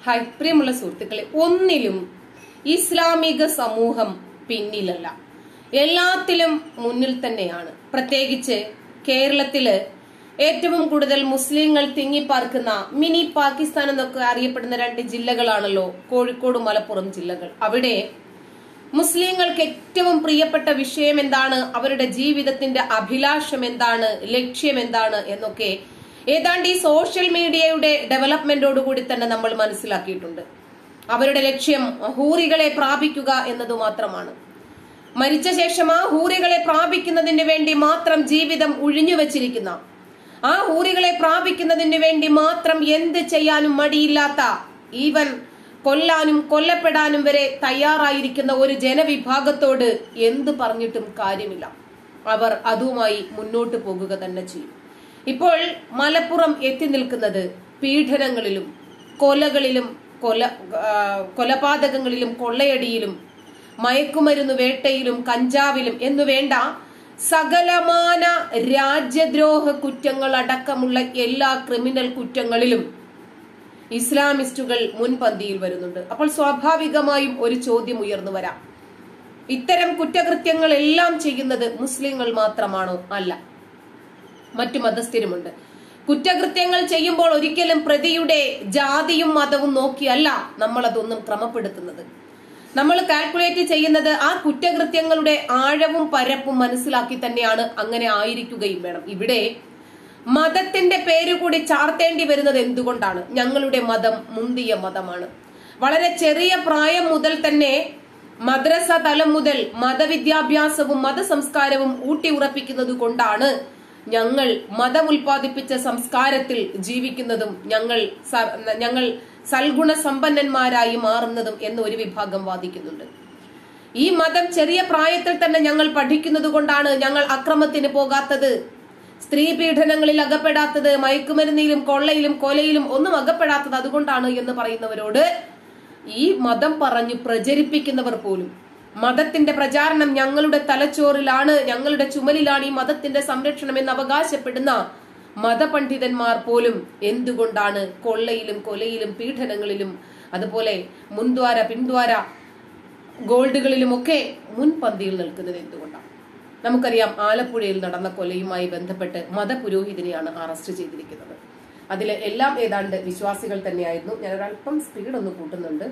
hi പ്രിയമുള്ള സുഹൃത്തുക്കളെ ഒന്നിലും ഇസ്ലാമിക സമൂഹം പിന്നിലല്ല എല്ലാത്തിലും മുന്നിൽ തന്നെയാണ് പ്രത്യേകിച്ച് കേരളത്തില് ഏറ്റവും കൂടുതൽ മുസ്ലിങ്ങൾ തിങ്ങിപ്പാർക്കുന്ന മിനി പാകിസ്ഥാൻ എന്നൊക്കെ അറിയപ്പെടുന്ന രണ്ട് ജില്ലകളാണല്ലോ കോഴിക്കോട് മലപ്പുറം ജില്ലകൾ അവിടെ മുസ്ലിങ്ങൾക്ക് ഏറ്റവും പ്രിയപ്പെട്ട വിഷയം എന്താണ് അവരുടെ ജീവിതത്തിന്റെ അഭിലാഷം എന്താണ് ലക്ഷ്യം എന്താണ് എന്നൊക്കെ ഏതാണ്ട് ഈ സോഷ്യൽ മീഡിയയുടെ ഡെവലപ്മെന്റോടുകൂടി തന്നെ നമ്മൾ മനസ്സിലാക്കിയിട്ടുണ്ട് അവരുടെ ലക്ഷ്യം ഹൂറികളെ പ്രാപിക്കുക എന്നതു മാത്രമാണ് മരിച്ച ശേഷം ആ ഹൂറികളെ പ്രാപിക്കുന്നതിന് വേണ്ടി മാത്രം ജീവിതം ഒഴിഞ്ഞു വെച്ചിരിക്കുന്ന ആ ഹൂറികളെ പ്രാപിക്കുന്നതിന് വേണ്ടി മാത്രം എന്ത് ചെയ്യാനും മടിയില്ലാത്ത ഈവൻ കൊല്ലാനും കൊല്ലപ്പെടാനും വരെ തയ്യാറായിരിക്കുന്ന ഒരു ജനവിഭാഗത്തോട് എന്ത് പറഞ്ഞിട്ടും കാര്യമില്ല അവർ അതുമായി മുന്നോട്ട് പോകുക തന്നെ ചെയ്യും ഇപ്പോൾ മലപ്പുറം എത്തി നിൽക്കുന്നത് പീഡനങ്ങളിലും കൊലകളിലും കൊല ആ, കൊലപാതകങ്ങളിലും കൊള്ളയടിയിലും മയക്കുമരുന്ന് വേട്ടയിലും കഞ്ചാവിലും എന്നു വേണ്ട സകലമാന രാജ്യദ്രോഹ കുറ്റങ്ങൾ അടക്കമുള്ള എല്ലാ ക്രിമിനൽ കുറ്റങ്ങളിലും ഇസ്ലാമിസ്റ്റുകൾ മുൻപന്തിയിൽ വരുന്നുണ്ട് അപ്പോൾ സ്വാഭാവികമായും ഒരു ചോദ്യം ഉയർന്നു വരാം ഇത്തരം കുറ്റകൃത്യങ്ങൾ എല്ലാം ചെയ്യുന്നത് മുസ്ലിങ്ങൾ മാത്രമാണോ അല്ല മറ്റു മതസ്ഥരുമുണ്ട് കുറ്റകൃത്യങ്ങൾ ചെയ്യുമ്പോൾ ഒരിക്കലും പ്രതിയുടെ ജാതിയും മതവും നോക്കിയല്ല നമ്മൾ അതൊന്നും ക്രമപ്പെടുത്തുന്നത് നമ്മൾ കാൽക്കുലേറ്റ് ചെയ്യുന്നത് ആ കുറ്റകൃത്യങ്ങളുടെ ആഴവും പരപ്പും മനസ്സിലാക്കി തന്നെയാണ് അങ്ങനെ ആയിരിക്കുകയും വേണം ഇവിടെ മതത്തിന്റെ പേര് കൂടി ചാർത്തേണ്ടി വരുന്നത് എന്തുകൊണ്ടാണ് ഞങ്ങളുടെ മതം മുന്തിയ മതമാണ് വളരെ ചെറിയ പ്രായം മുതൽ തന്നെ മദ്രസ തലം മുതൽ മതവിദ്യാഭ്യാസവും മതസംസ്കാരവും ഊട്ടി ഉറപ്പിക്കുന്നത് കൊണ്ടാണ് ഞങ്ങൾ മതം ഉൽപ്പാദിപ്പിച്ച സംസ്കാരത്തിൽ ജീവിക്കുന്നതും ഞങ്ങൾ സ- ഞങ്ങൾ സൽഗുണ സമ്പന്നന്മാരായി മാറുന്നതും എന്ന് ഒരു വിഭാഗം വാദിക്കുന്നുണ്ട് ഈ മതം ചെറിയ പ്രായത്തിൽ തന്നെ ഞങ്ങൾ പഠിക്കുന്നത് കൊണ്ടാണ് ഞങ്ങൾ അക്രമത്തിന് പോകാത്തത് സ്ത്രീ പീഡനങ്ങളിൽ അകപ്പെടാത്തത് മയക്കുമരുന്നിലും കൊള്ളയിലും കൊലയിലും ഒന്നും അകപ്പെടാത്തത് അതുകൊണ്ടാണ് എന്ന് പറയുന്നവരോട് ഈ മതം പറഞ്ഞു പ്രചരിപ്പിക്കുന്നവർ പോലും മതത്തിന്റെ പ്രചാരണം ഞങ്ങളുടെ തലച്ചോറിലാണ് ഞങ്ങളുടെ ചുമലിലാണ് ഈ മതത്തിന്റെ സംരക്ഷണം എന്ന് അവകാശപ്പെടുന്ന മതപണ്ഡിതന്മാർ പോലും എന്തുകൊണ്ടാണ് കൊള്ളയിലും കൊലയിലും പീഡനങ്ങളിലും അതുപോലെ മുൻദ്വാര പിൻദ്വാര ഗോൾഡുകളിലുമൊക്കെ മുൻപന്തിയിൽ നിൽക്കുന്നത് എന്തുകൊണ്ടാണ് നമുക്കറിയാം ആലപ്പുഴയിൽ നടന്ന കൊലയുമായി ബന്ധപ്പെട്ട് മതപുരോഹിതനെയാണ് അറസ്റ്റ് ചെയ്തിരിക്കുന്നത് അതിൽ എല്ലാം ഏതാണ്ട് വിശ്വാസികൾ തന്നെയായിരുന്നു ഞാൻ ഒരല്പം സ്പീഡ് ഒന്ന് കൂട്ടുന്നുണ്ട്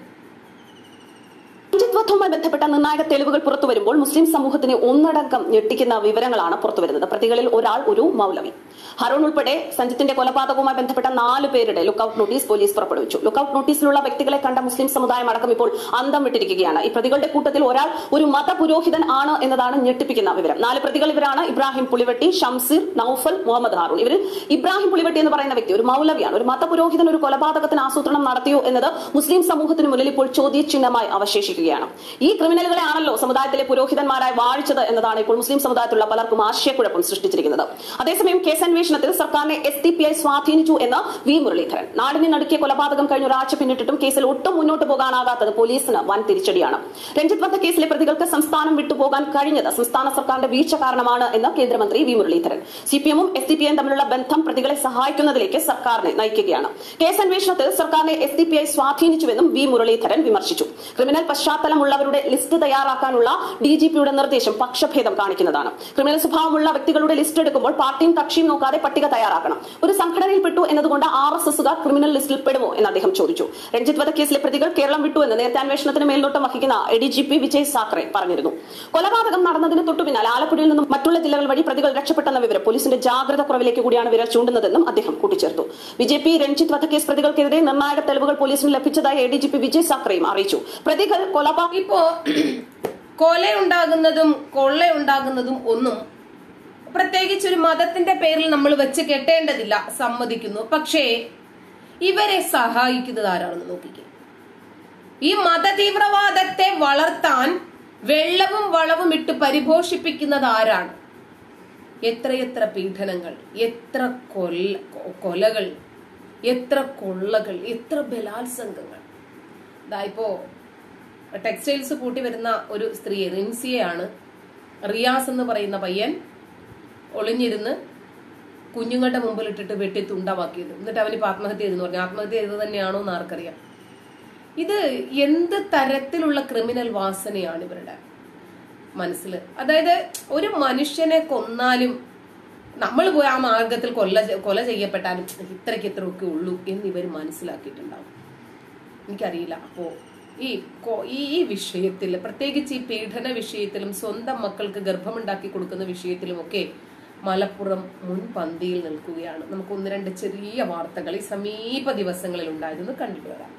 രഞ്ജിത്ത് വധവുമായി ബന്ധപ്പെട്ട നിർണായക തെളിവുകൾ പുറത്തു വരുമ്പോൾ മുസ്ലിം സമൂഹത്തിന് ഒന്നടങ്കം ഞെട്ടിക്കുന്ന വിവരങ്ങളാണ് പുറത്തുവരുന്നത് പ്രതികളിൽ ഒരാൾ ഒരു മൗലവി ഹറൂൺ ഉൾപ്പെടെ സഞ്ജിത്തിന്റെ കൊലപാതകവുമായി ബന്ധപ്പെട്ട നാല് പേരുടെ ലുക്കൌട്ട് നോട്ടീസ് പോലീസ് പുറപ്പെടുവിച്ചു ലുക്കൌട്ട് നോട്ടീസിലുള്ള വ്യക്തികളെ കണ്ട മുസ്ലിം സമുദായം അടക്കം ഇപ്പോൾ അന്തം വിട്ടിരിക്കുകയാണ് ഈ പ്രതികളുടെ കൂട്ടത്തിൽ ഒരാൾ ഒരു മതപുരോഹിതൻ ആണ് എന്നതാണ് ഞെട്ടിപ്പിക്കുന്ന വിവരം നാല് പ്രതികൾ ഇവരാണ് ഇബ്രാഹിം പുളിവെട്ടി ഷംസീർ നൌഫൽ മുഹമ്മദ് ഹാറൂൺ ഇവർ ഇബ്രാഹിം പുളിവെട്ടി എന്ന് പറയുന്ന വ്യക്തി ഒരു മൗലവിയാണ് ഒരു മതപുരോഹിതൻ ഒരു കൊലപാതകത്തിന് ആസൂത്രണം നടത്തിയോ എന്നത് മുസ്ലിം സമൂഹത്തിന് മുന്നിൽ ഇപ്പോൾ ചോദ്യചിഹ്നമായി അവശേഷിക്കുകയാണ് ഈ ക്രിമിനലുകളെ ആണല്ലോ സമുദായത്തിലെ പുരോഹിതന്മാരായി വാഴിച്ചത് എന്നതാണ് ഇപ്പോൾ മുസ്ലിം സമുദായത്തിലുള്ള പലർക്കും ആശയക്കുഴപ്പം സൃഷ്ടിച്ചിരിക്കുന്നത് അതേസമയം കേസ് അന്വേഷണത്തിൽ സർക്കാരിനെ എസ് ഡി പി ഐ സ്വാധീനിച്ചു എന്ന് വി മുരളീധരൻ നാടിനെ നടുക്കിയ കൊലപാതകം കഴിഞ്ഞ ഒരാഴ്ച പിന്നിട്ടിട്ടും കേസിൽ ഒട്ടും മുന്നോട്ട് പോകാനാകാത്തത് പോലീസിന് വൻ തിരിച്ചടിയാണ് രഞ്ജിത്ത് വധ കേസിലെ പ്രതികൾക്ക് സംസ്ഥാനം വിട്ടുപോകാൻ കഴിഞ്ഞത് സംസ്ഥാന സർക്കാരിന്റെ വീഴ്ച കാരണമാണ് എന്ന് കേന്ദ്രമന്ത്രി വി മുരളീധരൻ സിപിഎമ്മും എസ് ഡി പി ഐയും തമ്മിലുള്ള ബന്ധം പ്രതികളെ സഹായിക്കുന്നതിലേക്ക് സർക്കാരിനെ നയിക്കുകയാണ് കേസ് അന്വേഷണത്തിൽ സർക്കാരിനെ എസ് ഡി പി ഐ സ്വാധീനിച്ചുവെന്നും വി മുരളീധരൻ വിമർശിച്ചു ക്രിമിനൽ പശ്ചാത്തലമുള്ളവരുടെ ലിസ്റ്റ് തയ്യാറാക്കാനുള്ള ഡി ജി പിയുടെ നിർദ്ദേശം പക്ഷഭേദം കാണിക്കുന്നതാണ് ക്രിമിനൽ സ്വഭാവമുള്ള വ്യക്തികളുടെ ലിസ്റ്റ് എടുക്കുമ്പോൾ പാർട്ടിയും കക്ഷിയും നോക്കാതെ പട്ടിക തയ്യാറാക്കണം ഒരു സംഘടനയിൽപ്പെട്ടു എന്നതുകൊണ്ട് ആർ എസ് എസുകാർ ക്രിമിനൽ ലിസ്റ്റിൽ പെടുമോ എന്ന് അദ്ദേഹം ചോദിച്ചു രഞ്ജിത്ത് വധക്കേസിലെ പ്രതികൾ കേരളം വിട്ടു എന്ന് നേരത്തെ അന്വേഷണത്തിന് മേൽനോട്ടം വഹിക്കുന്ന A D G P Vijay Sakhare പറഞ്ഞിരുന്നു കൊലപാതകം നടന്നതിന് തൊട്ടു പിന്നാലെ ആലപ്പുഴയിൽ നിന്നും മറ്റുള്ള ജില്ലകൾ വഴി പ്രതികൾ രക്ഷപ്പെട്ടെന്ന വിവരം പോലീസിന്റെ ജാഗ്രത കുറവിലേക്ക് കൂടിയാണ് വിരൽ ചൂണ്ടുന്നതെന്നും അദ്ദേഹം കൂട്ടിച്ചേർത്തു ബി ജെ പി രഞ്ജിത്ത് വധക്കേസ് പ്രതികൾക്കെതിരെ നിർണായക തെളിവുകൾ പോലീസിന് ലഭിച്ചതായി A D G P Vijay സാഖറെയും അറിയിച്ചു പ്രതികൾ കൊലപാതക ഇപ്പോ കൊലയുണ്ടാകുന്നതും കൊള്ളയുണ്ടാകുന്നതും ഒന്നും പ്രത്യേകിച്ച് ഒരു മതത്തിന്റെ പേരിൽ നമ്മൾ വെച്ച് കെട്ടേണ്ടതില്ല സമ്മതിക്കുന്നു പക്ഷേ ഇവരെ സഹായിക്കുന്നത് ആരാണെന്ന് നോക്കിക്കേ ഈ മതതീവ്രവാദത്തെ വളർത്താൻ വെള്ളവും വളവും ഇട്ട് പരിപോഷിപ്പിക്കുന്നത് ആരാണ് എത്രയെത്ര പീഡനങ്ങൾ എത്ര കൊല്ല കൊ- കൊലകൾ എത്ര കൊള്ളകൾ എത്ര ബലാത്സംഗങ്ങൾ ഇതാ ഇപ്പോ ടെക്സ്റ്റൈൽസ് കൂട്ടി വരുന്ന ഒരു സ്ത്രീ റിൻസിയെയാണ് റിയാസ് എന്ന് പറയുന്ന പയ്യൻ ഒളിഞ്ഞിരുന്ന് കുഞ്ഞുങ്ങളുടെ മുമ്പിൽ ഇട്ടിട്ട് വെട്ടി തുണ്ടമാക്കിയത് എന്നിട്ട് അവനിപ്പോ ആത്മഹത്യ ചെയ്തെന്ന് പറഞ്ഞു ആത്മഹത്യ ചെയ്തത് തന്നെയാണോ എന്ന് ആർക്കറിയാം ഇത് എന്ത് തരത്തിലുള്ള ക്രിമിനൽ വാസനയാണ് ഇവരുടെ മനസ്സിൽ അതായത് ഒരു മനുഷ്യനെ കൊന്നാലും നമ്മൾ പോയി ആ മാർഗത്തിൽ കൊല്ല കൊല ചെയ്യപ്പെട്ടാലും ഇത്രയ്ക്ക് ഇത്രയൊക്കെ ഉള്ളൂ എന്ന് ഇവർ മനസ്സിലാക്കിയിട്ടുണ്ടാവും എനിക്കറിയില്ല അപ്പോ ഈ കൊ- ഈ ഈ വിഷയത്തിൽ പ്രത്യേകിച്ച് ഈ പീഡന വിഷയത്തിലും സ്വന്തം മക്കൾക്ക് ഗർഭമുണ്ടാക്കി കൊടുക്കുന്ന വിഷയത്തിലുമൊക്കെ മലപ്പുറം മുൻപന്തിയിൽ നിൽക്കുകയാണ് നമുക്ക് ഒന്ന് രണ്ട് ചെറിയ വാർത്തകൾ ഈ സമീപ ദിവസങ്ങളിൽ ഉണ്ടായതെന്ന് കണ്ടിട്ട് വരാം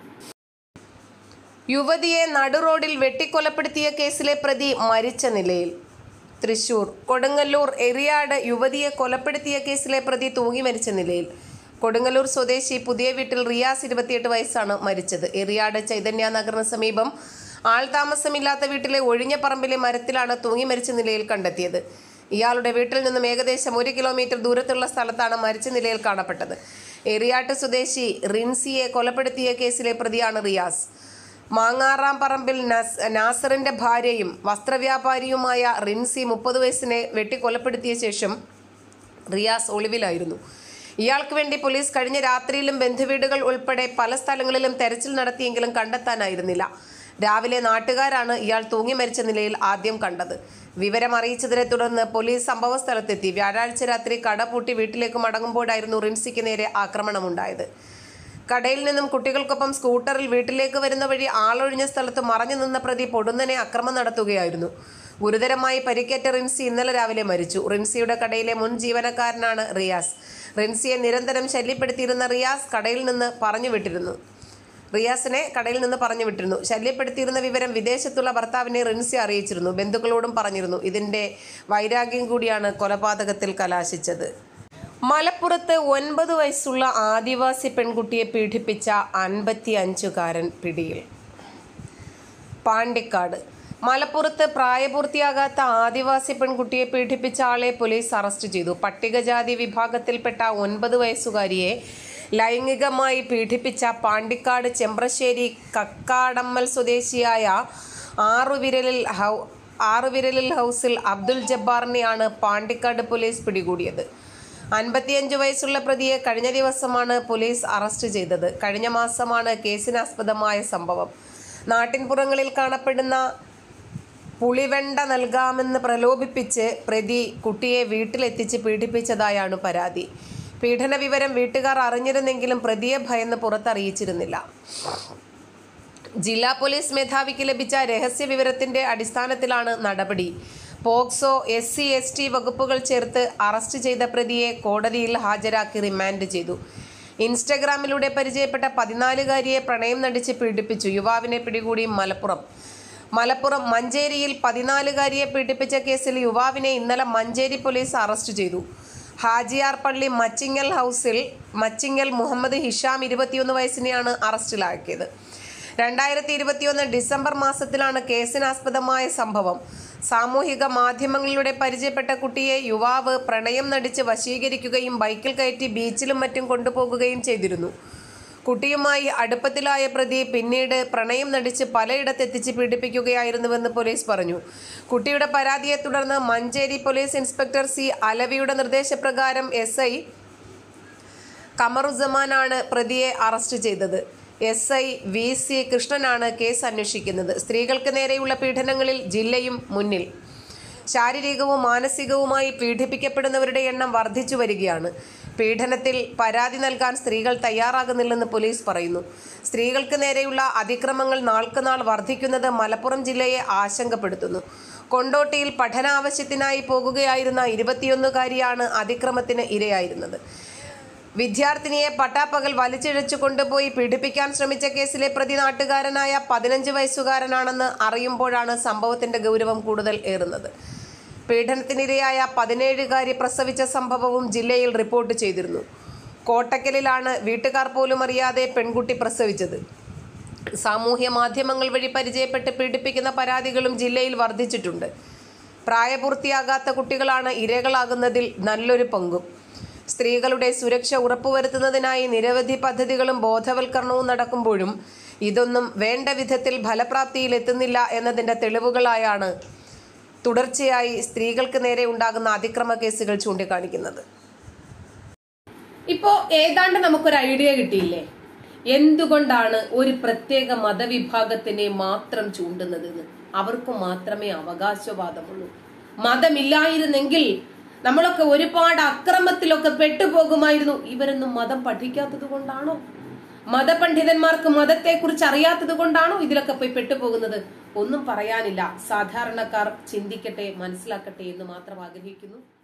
യുവതിയെ നടുറോഡിൽ വെട്ടിക്കൊലപ്പെടുത്തിയ കേസിലെ പ്രതി മരിച്ച നിലയിൽ തൃശൂർ കൊടുങ്ങല്ലൂർ എറിയാട് യുവതിയെ കൊലപ്പെടുത്തിയ കേസിലെ പ്രതി തൂങ്ങി മരിച്ച നിലയിൽ കൊടുങ്ങല്ലൂർ സ്വദേശി പുതിയ വീട്ടിൽ റിയാസ് ഇരുപത്തിയെട്ട് വയസ്സാണ് മരിച്ചത് എറിയാട് ചൈതന്യ നഗറിന് സമീപം ആൾതാമസമില്ലാത്ത വീട്ടിലെ ഒഴിഞ്ഞ പറമ്പിലെ മരത്തിലാണ് തൂങ്ങി മരിച്ച നിലയിൽ കണ്ടെത്തിയത് ഇയാളുടെ വീട്ടിൽ നിന്നും ഏകദേശം ഒരു കിലോമീറ്റർ ദൂരത്തുള്ള സ്ഥലത്താണ് മരിച്ച നിലയിൽ കാണപ്പെട്ടത് എറിയാട്ട് സ്വദേശി റിൻസിയെ കൊലപ്പെടുത്തിയ കേസിലെ പ്രതിയാണ് റിയാസ് മാങ്ങാറാം പറമ്പിൽ നസ് നാസറിന്റെ ഭാര്യയും വസ്ത്രവ്യാപാരിയുമായ റിൻസി മുപ്പത് വയസ്സിനെ വെട്ടിക്കൊലപ്പെടുത്തിയ ശേഷം റിയാസ് ഒളിവിലായിരുന്നു ഇയാൾക്ക് വേണ്ടി പോലീസ് കഴിഞ്ഞ രാത്രിയിലും ബന്ധുവീടുകൾ ഉൾപ്പെടെ പല സ്ഥലങ്ങളിലും തെരച്ചിൽ നടത്തിയെങ്കിലും കണ്ടെത്താനായിരുന്നില്ല രാവിലെ നാട്ടുകാരാണ് ഇയാൾ തൂങ്ങി മരിച്ച നിലയിൽ ആദ്യം കണ്ടത് വിവരം അറിയിച്ചതിനെ തുടർന്ന് പോലീസ് സംഭവ സ്ഥലത്തെത്തി വ്യാഴാഴ്ച രാത്രി കട പൂട്ടി വീട്ടിലേക്ക് മടങ്ങുമ്പോഴായിരുന്നു റിൻസിക്ക് നേരെ ആക്രമണമുണ്ടായത് കടയിൽ നിന്നും കുട്ടികൾക്കൊപ്പം സ്കൂട്ടറിൽ വീട്ടിലേക്ക് വരുന്ന വഴി ആളൊഴിഞ്ഞ സ്ഥലത്ത് മറഞ്ഞു നിന്ന പ്രതി പൊടുന്നനെ അക്രമം നടത്തുകയായിരുന്നു ഗുരുതരമായി പരിക്കേറ്റ റിൻസി ഇന്നലെ രാവിലെ മരിച്ചു റിൻസിയുടെ കടയിലെ മുൻ ജീവനക്കാരനാണ് റിയാസ് റിൻസിയെ നിരന്തരം ശല്യപ്പെടുത്തിയിരുന്ന റിയാസ് കടയിൽ നിന്ന് പറഞ്ഞു വിട്ടിരുന്നു റിയാസിനെ കടയിൽ നിന്ന് പറഞ്ഞു വിട്ടിരുന്നു ശല്യപ്പെടുത്തിയിരുന്ന വിവരം വിദേശത്തുള്ള ഭർത്താവിനെ റിൻസി അറിയിച്ചിരുന്നു ബന്ധുക്കളോടും പറഞ്ഞിരുന്നു ഇതിന്റെ വൈരാഗ്യം കൂടിയാണ് കൊലപാതകത്തിൽ കലാശിച്ചത് മലപ്പുറത്ത് ഒൻപത് വയസ്സുള്ള ആദിവാസി പെൺകുട്ടിയെ പീഡിപ്പിച്ച അൻപത്തി അഞ്ചുകാരൻ പിടിയിൽ പാണ്ടിക്കാട് മലപ്പുറത്ത് പ്രായപൂർത്തിയാകാത്ത ആദിവാസി പെൺകുട്ടിയെ പീഡിപ്പിച്ച ആളെ പോലീസ് അറസ്റ്റ് ചെയ്തു പട്ടികജാതി വിഭാഗത്തിൽപ്പെട്ട ഒൻപത് വയസ്സുകാരിയെ ലൈംഗികമായി പീഡിപ്പിച്ച പാണ്ടിക്കാട് ചെമ്പ്രശ്ശേരി കക്കാടമ്മൽ സ്വദേശിയായ ആറുവിരലിൽ ഹൗ ആറുവിരലിൽ ഹൗസിൽ അബ്ദുൽ ജബ്ബാറിനെയാണ് പാണ്ടിക്കാട് പോലീസ് പിടികൂടിയത് അൻപത്തിയഞ്ച് വയസ്സുള്ള പ്രതിയെ കഴിഞ്ഞ ദിവസമാണ് പോലീസ് അറസ്റ്റ് ചെയ്തത് കഴിഞ്ഞ മാസമാണ് കേസിനാസ്പദമായ സംഭവം നാട്ടിൻപുറങ്ങളിൽ കാണപ്പെടുന്ന പുളിവെണ്ട നൽകാമെന്ന് പ്രലോഭിപ്പിച്ച് പ്രതി കുട്ടിയെ വീട്ടിലെത്തിച്ച് പീഡിപ്പിച്ചതായാണ് പരാതി പീഡന വിവരം വീട്ടുകാർ അറിഞ്ഞിരുന്നെങ്കിലും പ്രതിയെ ഭയന്ന് പുറത്തറിയിച്ചിരുന്നില്ല ജില്ലാ പോലീസ് മേധാവിക്ക് ലഭിച്ച രഹസ്യ വിവരത്തിന്റെ അടിസ്ഥാനത്തിലാണ് നടപടി POCSO S C S T വകുപ്പുകൾ ചേർത്ത് അറസ്റ്റ് ചെയ്ത പ്രതിയെ കോടതിയിൽ ഹാജരാക്കി റിമാൻഡ് ചെയ്തു ഇൻസ്റ്റഗ്രാമിലൂടെ പരിചയപ്പെട്ട പതിനാലുകാരിയെ പ്രണയം നടിച്ച് പീഡിപ്പിച്ചു യുവാവിനെ പിടികൂടി മലപ്പുറം മലപ്പുറം മഞ്ചേരിയിൽ പതിനാലുകാരിയെ പീഡിപ്പിച്ച കേസിൽ യുവാവിനെ ഇന്നലെ മഞ്ചേരി പോലീസ് അറസ്റ്റ് ചെയ്തു ഹാജിയാർ പള്ളി മച്ചിങ്ങൽ ഹൗസിൽ മച്ചിങ്ങൽ മുഹമ്മദ് ഹിഷാം ഇരുപത്തിയൊന്ന് വയസ്സിനെയാണ് അറസ്റ്റിലാക്കിയത് രണ്ടായിരത്തി ഇരുപത്തിയൊന്ന് ഡിസംബർ മാസത്തിലാണ് കേസിനാസ്പദമായ സംഭവം സാമൂഹിക മാധ്യമങ്ങളിലൂടെ പരിചയപ്പെട്ട കുട്ടിയെ യുവാവ് പ്രണയം നടിച്ച് വശീകരിക്കുകയും ബൈക്കിൽ കയറ്റി ബീച്ചിലും മറ്റും കൊണ്ടുപോകുകയും ചെയ്തിരുന്നു കുട്ടിയുമായി അടുപ്പത്തിലായ പ്രതി പിന്നീട് പ്രണയം നടിച്ച് പലയിടത്തെത്തിച്ച് പീഡിപ്പിക്കുകയായിരുന്നുവെന്ന് പോലീസ് പറഞ്ഞു കുട്ടിയുടെ പരാതിയെ തുടർന്ന് മഞ്ചേരി പോലീസ് ഇൻസ്പെക്ടർ സി അലവിയുടെ നിർദ്ദേശപ്രകാരം എസ് ഐ കമറുസമാനാണ് പ്രതിയെ അറസ്റ്റ് ചെയ്തത് എസ് ഐ വി സി കൃഷ്ണനാണ് കേസ് അന്വേഷിക്കുന്നത് സ്ത്രീകൾക്ക് നേരെയുള്ള പീഡനങ്ങളിൽ ജില്ലയും മുന്നിൽ ശാരീരികവും മാനസികവുമായി പീഡിപ്പിക്കപ്പെടുന്നവരുടെ എണ്ണം വർദ്ധിച്ചു വരികയാണ് പീഡനത്തിൽ പരാതി നൽകാൻ സ്ത്രീകൾ തയ്യാറാകുന്നില്ലെന്ന് പോലീസ് പറയുന്നു സ്ത്രീകൾക്ക് നേരെയുള്ള അതിക്രമങ്ങൾ നാൾക്കുനാൾ വർദ്ധിക്കുന്നത് മലപ്പുറം ജില്ലയെ ആശങ്കപ്പെടുത്തുന്നു കൊണ്ടോട്ടിയിൽ പഠനാവശ്യത്തിനായി പോകുകയായിരുന്ന ഇരുപത്തിയൊന്നുകാരിയാണ് അതിക്രമത്തിന് ഇരയായിരുന്നത് വിദ്യാർത്ഥിനിയെ പട്ടാപ്പകൽ വലിച്ചിഴച്ചു കൊണ്ടുപോയി പീഡിപ്പിക്കാൻ ശ്രമിച്ച കേസിലെ പ്രതി നാട്ടുകാരനായ പതിനഞ്ച് വയസ്സുകാരനാണെന്ന് അറിയുമ്പോഴാണ് സംഭവത്തിന്റെ ഗൗരവം കൂടുതൽ ഏറുന്നത് പീഡനത്തിനിരയായ പതിനേഴുകാരി പ്രസവിച്ച സംഭവവും ജില്ലയിൽ റിപ്പോർട്ട് ചെയ്തിരുന്നു കോട്ടക്കലിലാണ് വീട്ടുകാർ പോലും അറിയാതെ പെൺകുട്ടി പ്രസവിച്ചത് സാമൂഹ്യ മാധ്യമങ്ങൾ വഴി പരിചയപ്പെട്ട് പീഡിപ്പിക്കുന്ന പരാതികളും ജില്ലയിൽ വർദ്ധിച്ചിട്ടുണ്ട് പ്രായപൂർത്തിയാകാത്ത കുട്ടികളാണ് ഇരകളാകുന്നതിൽ നല്ലൊരു പങ്കും സ്ത്രീകളുടെ സുരക്ഷ ഉറപ്പുവരുത്തുന്നതിനായി നിരവധി പദ്ധതികളും ബോധവൽക്കരണവും നടക്കുമ്പോഴും ഇതൊന്നും വേണ്ട വിധത്തിൽ ഫലപ്രാപ്തിയിൽ എത്തുന്നില്ല എന്നതിൻ്റെ തെളിവുകളായാണ് തുടർച്ചയായി സ്ത്രീകൾക്ക് നേരെ ഉണ്ടാകുന്ന അതിക്രമ കേസുകൾ ചൂണ്ടിക്കാണിക്കുന്നത് ഇപ്പോ ഏതാണ്ട് നമുക്കൊരു ഐഡിയ കിട്ടിയില്ലേ എന്തുകൊണ്ടാണ് ഒരു പ്രത്യേക മതവിഭാഗത്തിനെ മാത്രം ചൂണ്ടുന്നത് എന്ന് അവർക്ക് മാത്രമേ അവകാശവാദമുള്ളൂ മതമില്ലായിരുന്നെങ്കിൽ നമ്മളൊക്കെ ഒരുപാട് അക്രമത്തിലൊക്കെ പെട്ടുപോകുമായിരുന്നു ഇവരൊന്നും മതം പഠിക്കാത്തത് കൊണ്ടാണോ മതപണ്ഡിതന്മാർക്ക് മതത്തെക്കുറിച്ച് അറിയാത്തത് കൊണ്ടാണോ ഇതിലൊക്കെ പോയി പെട്ടുപോകുന്നത് ഒന്നും പറയാനില്ല സാധാരണക്കാർ ചിന്തിക്കട്ടെ മനസ്സിലാക്കട്ടെ എന്ന് മാത്രം ആഗ്രഹിക്കുന്നു